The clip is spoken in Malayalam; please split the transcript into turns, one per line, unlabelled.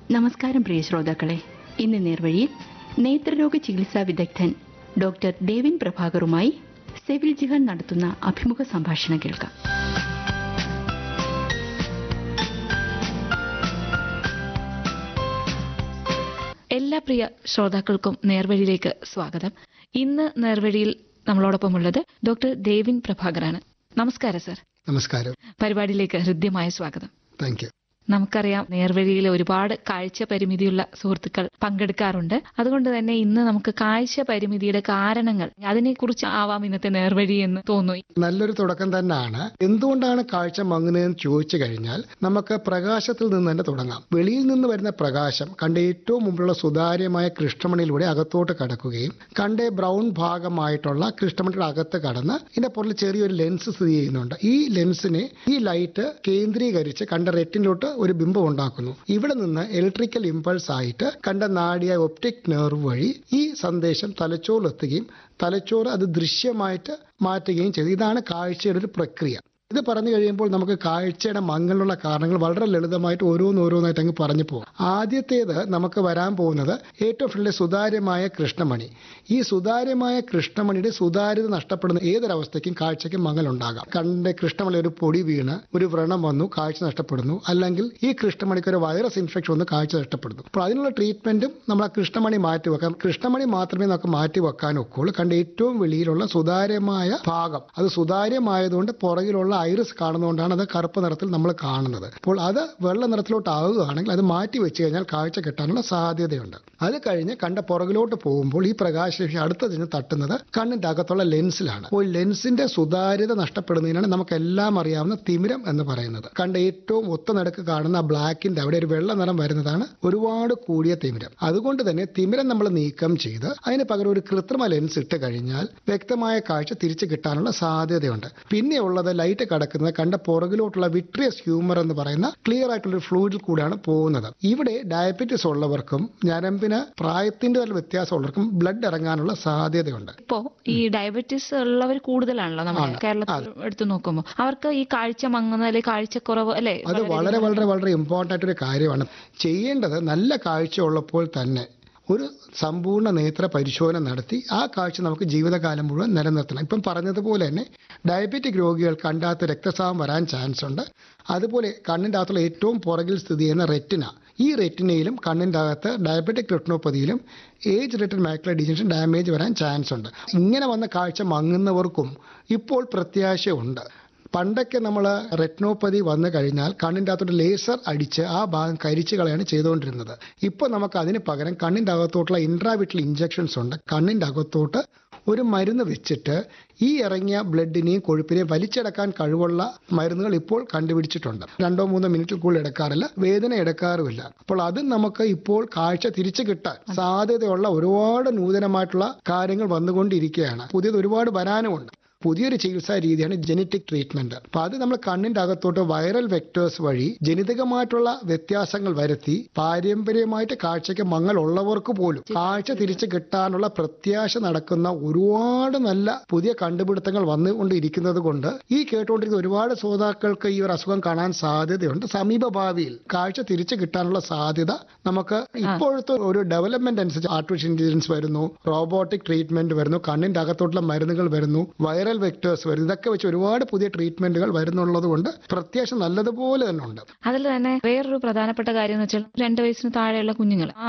നമസ്കാരം പ്രിയ ശ്രോതാക്കളെ ഇന്ന് നേർവഴിയിൽ നേത്രരോഗ ചികിത്സാ വിദഗ്ധൻ ഡോക്ടർ ഡേവിൻ പ്രഭാകറുമായി സെവിൽ ജിഹാൻ നടത്തുന്ന അഭിമുഖ സംഭാഷണം കേൾക്കാം
എല്ലാ പ്രിയ ശ്രോതാക്കൾക്കും നേർവഴിയിലേക്ക് സ്വാഗതം ഇന്ന് നേർവഴിയിൽ നമ്മളോടൊപ്പമുള്ളത് ഡോക്ടർ ദേവിൻ പ്രഭാകറാണ് നമസ്കാരം സർ
നമസ്കാരം
പരിപാടിയിലേക്ക് ഹൃദ്യമായ സ്വാഗതം
താങ്ക് യു
നമുക്കറിയാം നേർവഴിയിൽ ഒരുപാട് കാഴ്ച പരിമിതിയുള്ള സുഹൃത്തുക്കൾ പങ്കെടുക്കാറുണ്ട് അതുകൊണ്ട് തന്നെ ഇന്ന് നമുക്ക് കാഴ്ച പരിമിതിയുടെ കാരണങ്ങൾ അതിനെക്കുറിച്ച് ആവാം ഇന്നത്തെ നേർവഴി എന്ന് തോന്നുന്നു
നല്ലൊരു തുടക്കം തന്നെയാണ് എന്തുകൊണ്ടാണ് കാഴ്ച മങ്ങുന്നതെന്ന് ചോദിച്ചു കഴിഞ്ഞാൽ നമുക്ക് പ്രകാശത്തിൽ നിന്ന് തന്നെ തുടങ്ങാം വെളിയിൽ നിന്ന് വരുന്ന പ്രകാശം കണ്ട ഏറ്റവും മുമ്പിലുള്ള സുതാര്യമായ കൃഷ്ണമണിയിലൂടെ അകത്തോട്ട് കടക്കുകയും കണ്ട ബ്രൗൺ ഭാഗമായിട്ടുള്ള കൃഷ്ണമണിയുടെ അകത്ത് കടന്ന് ഇതിന്റെ പുറകിൽ ചെറിയൊരു ലെൻസ് സ്ഥിതി ചെയ്യുന്നുണ്ട് ഈ ലെൻസിനെ ഈ ലൈറ്റ് കേന്ദ്രീകരിച്ച് കണ്ട റെറ്റിനിലോട്ട് ഒരു ബിംബം ഉണ്ടാക്കുന്നു ഇവിടെ നിന്ന് ഇലക്ട്രിക്കൽ ഇമ്പൾസ് ആയിട്ട് കണ്ട നാടിയ ഒപ്റ്റിക് നെർവ് വഴി ഈ സന്ദേശം തലച്ചോറിലെത്തുകയും തലച്ചോറ് അത് ദൃശ്യമായിട്ട് മാറ്റുകയും ചെയ്തു ഇതാണ് കാഴ്ചയുടെ ഒരു പ്രക്രിയ ഇത് പറഞ്ഞു കഴിയുമ്പോൾ നമുക്ക് കാഴ്ചയുടെ മങ്ങലുള്ള കാരണങ്ങൾ വളരെ ലളിതമായിട്ട് ഓരോന്നോരോന്നായിട്ട് അങ്ങ് പറഞ്ഞു പോകും ആദ്യത്തേത് നമുക്ക് വരാൻ പോകുന്നത് ഏറ്റവും ഫ്രണ്ടിലെ സുതാര്യമായ കൃഷ്ണമണി ഈ സുതാര്യമായ കൃഷ്ണമണിയുടെ സുതാര്യത നഷ്ടപ്പെടുന്ന ഏതൊരവസ്ഥയ്ക്കും കാഴ്ചയ്ക്ക് മങ്ങലുണ്ടാകാം കണ്ണിന്റെ കൃഷ്ണമണി ഒരു പൊടി വീണ് ഒരു വ്രണം വന്നു കാഴ്ച നഷ്ടപ്പെടുന്നു അല്ലെങ്കിൽ ഈ കൃഷ്ണമണിക്ക് ഒരു വൈറസ് ഇൻഫെക്ഷൻ വന്ന് കാഴ്ച നഷ്ടപ്പെടുന്നു അപ്പോൾ അതിനുള്ള ട്രീറ്റ്മെന്റും നമ്മൾ ആ കൃഷ്ണമണി മാറ്റി വെക്കാം കൃഷ്ണമണി മാത്രമേ നമുക്ക് മാറ്റി വെക്കാൻ ഒക്കുള്ളൂ കണ്ട ഏറ്റവും വെളിയിലുള്ള സുതാര്യമായ ഭാഗം അത് സുതാര്യമായതുകൊണ്ട് പുറകിലുള്ള ഐറിസ് കാണുന്നതുകൊണ്ടാണ് അത് കറുപ്പ് നിറത്തിൽ നമ്മൾ കാണുന്നത് അപ്പോൾ അത് വെള്ള നിറത്തിലോട്ട് ആവുകയാണെങ്കിൽ അത് മാറ്റി വെച്ച് കഴിഞ്ഞാൽ കാഴ്ച കിട്ടാനുള്ള സാധ്യതയുണ്ട് അത് കഴിഞ്ഞ് കണ്ട പുറകിലോട്ട് പോകുമ്പോൾ ഈ പ്രകാശരശ്മി അടുത്ത ചെന്ന് തട്ടുന്നത് കണ്ണിന്റെ അകത്തുള്ള ലെൻസിലാണ് അപ്പോൾ ലെൻസിന്റെ സുതാര്യത നഷ്ടപ്പെടുന്നതിനാണ് നമുക്ക് എല്ലാം അറിയാവുന്ന തിമിരം എന്ന് പറയുന്നത് കണ്ട ഏറ്റവും ഒത്ത നടക്ക് കാണുന്ന ബ്ലാക്കിന്റെ അവിടെ ഒരു വെള്ള നിറം വരുന്നതാണ് ഒരുപാട് കൂടിയ തിമിരം അതുകൊണ്ട് തന്നെ തിമിരം നമ്മൾ നീക്കം ചെയ്ത് അതിന് പകരം ഒരു കൃത്രിമ ലെൻസ് ഇട്ട് കഴിഞ്ഞാൽ വ്യക്തമായ കാഴ്ച തിരിച്ചു കിട്ടാനുള്ള സാധ്യതയുണ്ട് പിന്നെ ഉള്ളത് ലൈറ്റ് കടക്കുന്നത് കണ്ട പുറകിലോട്ടുള്ള വിട്രിയസ് ഹ്യൂമർ എന്ന് പറയുന്ന ക്ലിയർ ആയിട്ടുള്ള ഒരു ഫ്ലൂയിഡിൽ കൂടെയാണ് പോകുന്നത് ഇവിടെ ഡയബറ്റിസ് ഉള്ളവർക്കും ഞരമ്പിന് പ്രായത്തിന്റെ തന്നെ വ്യത്യാസമുള്ളവർക്കും ബ്ലഡ് ഇറങ്ങാനുള്ള സാധ്യതയുണ്ട്
ഇപ്പോ ഈ ഡയബറ്റീസ് ഉള്ളവർ കൂടുതലാണല്ലോ നമ്മൾ കേരളത്തിൽ എടുത്തു നോക്കുമ്പോൾ അവർക്ക് ഈ കാഴ്ച മങ്ങുന്ന അല്ലെങ്കിൽ കാഴ്ചക്കുറവ് അല്ലെ
അത് വളരെ വളരെ വളരെ ഇമ്പോർട്ടൻ്റ് ആയിട്ടൊരു കാര്യമാണ് ചെയ്യേണ്ടത് നല്ല കാഴ്ച ഉള്ളപ്പോൾ തന്നെ ഒരു സമ്പൂർണ്ണ നേത്ര പരിശോധന നടത്തി ആ കാഴ്ച നമുക്ക് ജീവിതകാലം മുഴുവൻ നിലനിർത്തണം ഇപ്പം പറഞ്ഞതുപോലെ തന്നെ ഡയബറ്റിക് രോഗികൾക്ക് കണ്ടാത്ത രക്തസ്രാവം വരാൻ ചാൻസ് ഉണ്ട് അതുപോലെ കണ്ണിൻ്റെ അകത്തുള്ള ഏറ്റവും പുറകിൽ സ്ഥിതി ചെയ്യുന്ന റെറ്റിന ഈ റെറ്റിനയിലും കണ്ണിൻ്റെ അകത്ത് ഡയബറ്റിക് റെറ്റിനോപ്പതിയിലും age related macular degeneration damage വരാൻ ചാൻസ് ഉണ്ട് ഇങ്ങനെ വന്ന കാഴ്ച മങ്ങുന്നവർക്കും ഇപ്പോൾ പ്രത്യാശയുണ്ട് പണ്ടൊക്കെ നമ്മൾ റെറ്റ്നോപ്പതി വന്നു കഴിഞ്ഞാൽ കണ്ണിൻ്റെ അകത്തോട്ട് ലേസർ അടിച്ച് ആ ഭാഗം കരിച്ചു കളയാണ് ചെയ്തുകൊണ്ടിരുന്നത് ഇപ്പോൾ നമുക്ക് അതിന് പകരം കണ്ണിൻ്റെ അകത്തോട്ടുള്ള ഇൻട്രാവിറ്റൽ ഇഞ്ചെക്ഷൻസ് ഉണ്ട് കണ്ണിൻ്റെ അകത്തോട്ട് ഒരു മരുന്ന് വെച്ചിട്ട് ഈ ഇറങ്ങിയ ബ്ലഡിനെയും കൊഴുപ്പിനെയും വലിച്ചെടുക്കാൻ കഴിവുള്ള മരുന്നുകൾ ഇപ്പോൾ കണ്ടുപിടിച്ചിട്ടുണ്ട് രണ്ടോ മൂന്നോ മിനിറ്റിൽ കൂടുതൽ എടുക്കാറില്ല വേദന എടുക്കാറുമില്ല അപ്പോൾ അത് നമുക്ക് ഇപ്പോൾ കാഴ്ച തിരിച്ചു കിട്ടാൻ സാധ്യതയുള്ള ഒരുപാട് നൂതനമായിട്ടുള്ള കാര്യങ്ങൾ വന്നുകൊണ്ടിരിക്കുകയാണ് പുതിയത് ഒരുപാട് വരാനുമുണ്ട് പുതിയൊരു ചികിത്സാ രീതിയാണ് ജനറ്റിക് ട്രീറ്റ്മെന്റ് അപ്പൊ അത് നമ്മൾ കണ്ണിന്റെ അകത്തോട്ട് വൈറൽ വെക്ടേഴ്സ് വഴി ജനിതകമായിട്ടുള്ള വ്യത്യാസങ്ങൾ വരുത്തി പാരമ്പര്യമായിട്ട് കാഴ്ചയ്ക്ക് മങ്ങൽ ഉള്ളവർക്ക് പോലും കാഴ്ച തിരിച്ചു കിട്ടാനുള്ള പ്രത്യാശ നടക്കുന്ന ഒരുപാട് നല്ല പുതിയ കണ്ടുപിടുത്തങ്ങൾ വന്നുകൊണ്ടിരിക്കുന്നത് കൊണ്ട് ഈ കേട്ടുകൊണ്ടിരിക്കുന്ന ഒരുപാട് ശ്രോതാക്കൾക്ക് ഈ ഒരു അസുഖം കാണാൻ സാധ്യതയുണ്ട് സമീപ ഭാവിയിൽ കാഴ്ച തിരിച്ചു കിട്ടാനുള്ള സാധ്യത നമുക്ക് ഇപ്പോഴത്തെ ഒരു ഡെവലപ്മെന്റ് അനുസരിച്ച് ആർട്ടിഫിഷ്യൽ ഇന്റലിജൻസ് വരുന്നു റോബോട്ടിക് ട്രീറ്റ്മെന്റ് വരുന്നു കണ്ണിന്റെ അകത്തോട്ടുള്ള മരുന്നുകൾ വരുന്നു വൈറൽ വെക്ടേഴ്സ് വരുന്നു ഇതൊക്കെ വെച്ച് ഒരുപാട് പുതിയ ട്രീറ്റ്മെന്റുകൾ വരുന്നുള്ളത് കൊണ്ട് പ്രത്യാശ നല്ലതുപോലെ തന്നെ ഉണ്ട്
അതിൽ തന്നെ വേറൊരു പ്രധാനപ്പെട്ട കാര്യം എന്ന് വെച്ചാൽ രണ്ട് വയസ്സിന് താഴെയുള്ള കുഞ്ഞുങ്ങൾ